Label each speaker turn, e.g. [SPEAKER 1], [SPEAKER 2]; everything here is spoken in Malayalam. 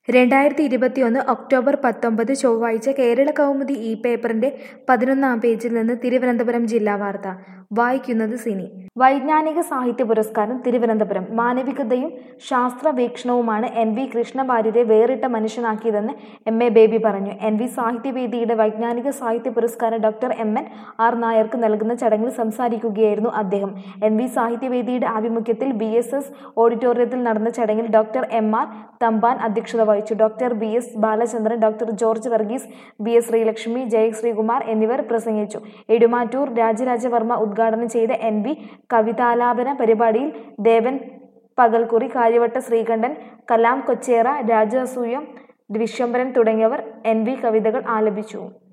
[SPEAKER 1] രണ്ടായിരത്തി ഇരുപത്തിയൊന്ന് ഒക്ടോബർ പത്തൊമ്പത് ചൊവ്വാഴ്ച കേരള കൗമുദി ഈ പേപ്പറിന്റെ പതിനൊന്നാം പേജിൽ നിന്ന് തിരുവനന്തപുരം ജില്ലാ വാർത്ത വായിക്കുന്നത് സിനി വൈജ്ഞാനിക സാഹിത്യ പുരസ്കാരം തിരുവനന്തപുരം മാനവികതയും ശാസ്ത്രവീക്ഷണവുമാണ് എൻ വി കൃഷ്ണവാര്യരെ വേറിട്ട മനുഷ്യനാക്കിയതെന്ന് എം എ ബേബി പറഞ്ഞു എൻ വി സാഹിത്യവേദിയുടെ വൈജ്ഞാനിക സാഹിത്യ പുരസ്കാരം ഡോക്ടർ എം എൻ ആർ നായർക്ക് നൽകുന്ന ചടങ്ങിൽ സംസാരിക്കുകയായിരുന്നു അദ്ദേഹം എൻ വി സാഹിത്യവേദിയുടെ ആഭിമുഖ്യത്തിൽ ബി എസ് എസ് ഓഡിറ്റോറിയത്തിൽ നടന്ന ചടങ്ങിൽ ഡോക്ടർ എം ആർ തമ്പാൻ അധ്യക്ഷത വഹിച്ചു doctor B S Balachandran doctor George Varghese B S Sreelakshmi Jayasreekumar എന്നിവർ പ്രസംഗിച്ചു എടുമാറ്റൂർ രാജരാജവർമ്മ ഉദ്ഘാടനം ചെയ്ത എൻ വി കവിതാലാപന പരിപാടിയിൽ ദേവൻ പകൽക്കുറി കാര്യവട്ട ശ്രീകണ്ഠൻ കലാം കൊച്ചേറ രാജാസൂയം വിശ്വംഭരൻ തുടങ്ങിയവർ എൻ വി കവിതകൾ ആലപിച്ചു